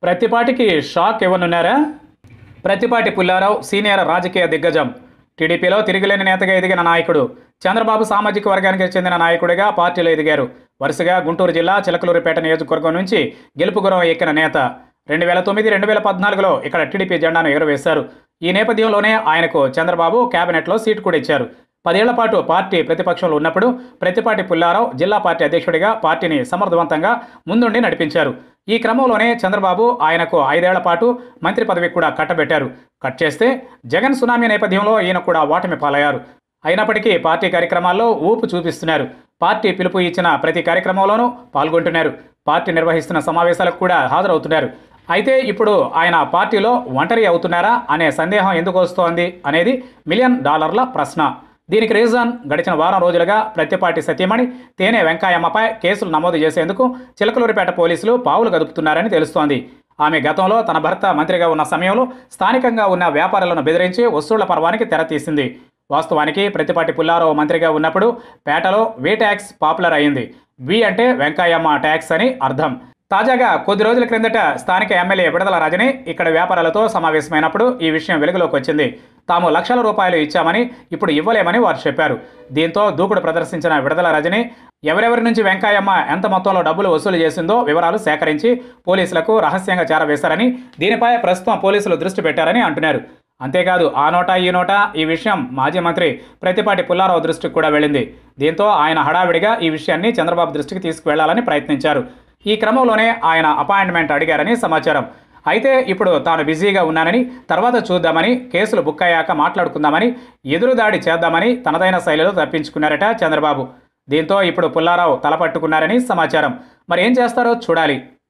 ప్రతిపాటికి shock ఇవ్వనున్నారా Prathipati Pullarao senior రాజకీయ దిగ్గజం టీడీపీలో తిరిగిలేని నేతగా ఎదిగిన నాయకుడు చంద్రబాబు సామాజిక వర్గానికి చెందిన నాయకుడిగా పార్టీలో ఎదిగారు వరుసగా గుంటూరు జిల్లా చిలకలూరిపేట నియోజకవర్గం నుంచి గెలుపు గురం ఎక్కిన నేత రెండు వేల తొమ్మిది రెండు వేల పద్నాలుగులో ఇక్కడ టీడీపీ జెండాను ఎగురవేశారు ఈ నేపథ్యంలోనే ఆయనకు చంద్రబాబు కేబినెట్లో సీటు కూడా ఇచ్చారు పదేళ్ల పాటు పార్టీ ప్రతిపక్షంలో ఉన్నప్పుడు ప్రతిపాటి పుల్లారావు జిల్లా పార్టీ అధ్యక్షుడిగా పార్టీని సమర్థవంతంగా ముందుండి నడిపించారు ఈ క్రమంలోనే చంద్రబాబు ఆయనకు ఐదేళ్ల పాటు మంత్రి పదవి కూడా కట్టబెట్టారు కట్ చేస్తే జగన్ సునామీ నేపథ్యంలో ఈయన కూడా ఓటమి పాలయ్యారు అయినప్పటికీ పార్టీ కార్యక్రమాల్లో ఊపు చూపిస్తున్నారు పార్టీ పిలుపు ఇచ్చిన ప్రతి కార్యక్రమంలోనూ పాల్గొంటున్నారు పార్టీ నిర్వహిస్తున్న సమావేశాలకు కూడా హాజరవుతున్నారు అయితే ఇప్పుడు ఆయన పార్టీలో ఒంటరి అవుతున్నారా అనే సందేహం ఎందుకు వస్తోంది అనేది మిలియన్ డాలర్ల ప్రశ్న దీనికి రీజన్ గడిచిన వారం రోజులుగా ప్రత్యపాటి సతీమణి తేనె వెంకాయమ్మపై కేసులు నమోదు చేసేందుకు చిలకలూరిపేట పోలీసులు పావులు గదుపుతున్నారని తెలుస్తోంది ఆమె గతంలో తన భర్త మంత్రిగా ఉన్న సమయంలో స్థానికంగా ఉన్న వ్యాపారులను బెదిరించి వసూళ్ల పర్వానికి తెరతీసింది వాస్తవానికి ప్రతిపాటి పుల్లారావు మంత్రిగా ఉన్నప్పుడు పేటలో వే ట్యాక్స్ పాపులర్ అయింది వి అంటే వెంకయ్యమ్మ ట్యాక్స్ అని అర్థం తాజాగా కొద్ది రోజుల క్రిందట స్థానిక ఎమ్మెల్యే విడదల రజని ఇక్కడ వ్యాపారాలతో సమావేశమైనప్పుడు ఈ విషయం వెలుగులోకి వచ్చింది తాము లక్షల రూపాయలు ఇచ్చామని ఇప్పుడు ఇవ్వలేమని వారు చెప్పారు దీంతో దూకుడు ప్రదర్శించిన విడదల రజని ఎవరెవరి నుంచి వెంకయ్యమ్మ ఎంత మొత్తంలో డబ్బులు వసూలు చేసిందో వివరాలు సేకరించి పోలీసులకు రహస్యంగా చేరవేశారని దీనిపై ప్రస్తుతం పోలీసులు దృష్టి పెట్టారని అంటున్నారు అంతేకాదు ఆ నోట ఈ నోట ఈ విషయం మాజీ మంత్రి ప్రతిపాటి పుల్లారావు దృష్టికి కూడా వెళ్ళింది దీంతో ఆయన హడావిడిగా ఈ విషయాన్ని చంద్రబాబు దృష్టికి తీసుకువెళ్లాలని ప్రయత్నించారు ఈ క్రమంలోనే ఆయన అపాయింట్మెంట్ అడిగారని సమాచారం అయితే ఇప్పుడు తాను బిజీగా ఉన్నానని తర్వాత చూద్దామని కేసులు బుక్ అయ్యాక మాట్లాడుకుందామని ఎదురుదాడి చేద్దామని తనదైన శైలిలో తప్పించుకున్నారట చంద్రబాబు దీంతో ఇప్పుడు పుల్లారావు తలపట్టుకున్నారని సమాచారం మరి ఏం చేస్తారో చూడాలి